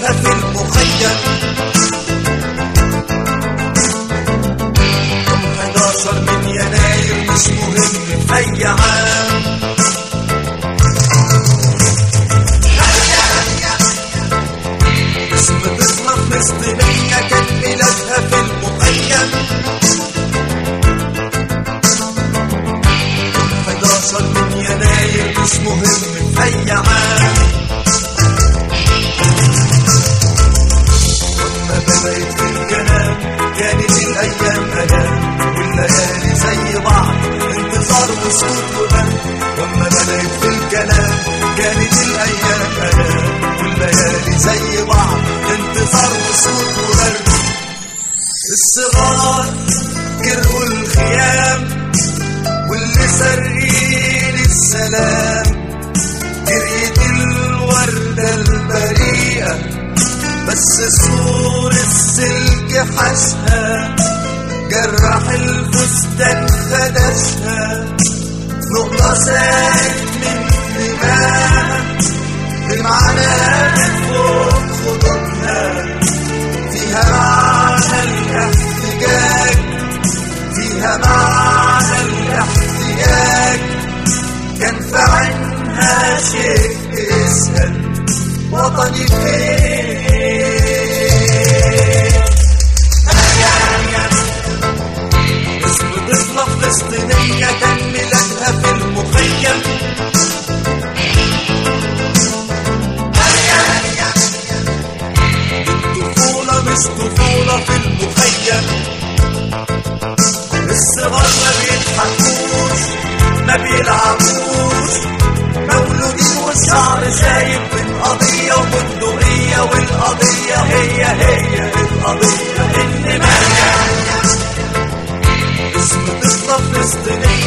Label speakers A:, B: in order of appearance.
A: ميلادها في المخيم 11 من يناير مش مهم في أي عام اسم طفلة فلسطينية كان ميلادها في المخيم 11 من يناير مش مهم في أي عام لما بدأت في الكلام كانت الأيام ألام والليالي زي بعض انتظار وسكوت وبرد لما بدأت في الكلام كانت الأيام ألام والليالي زي بعض انتظار وسكوت وبرد الصغار كرهوا الخيام واللي سارقين السلام جريت الوردة البريئة بس سور السلك حشها جرح الفستان خدشها نقطة ساعت من دماغها بمعنى فوق خطوطها فيها معنى الاحتجاج فيها معنى الاحتياج كان في عينها شيء اسأل وطني فين اسم طفلة فلسطينية كان ميلادها في المخيم الطفولة مش طفولة في المخيم الصغار ما بيضحكوش ما بيلعبوش مولودين والشعر شايب من قضية وبندقية والقضية هي هي القضية إن مريم اسم طفلة فلسطينية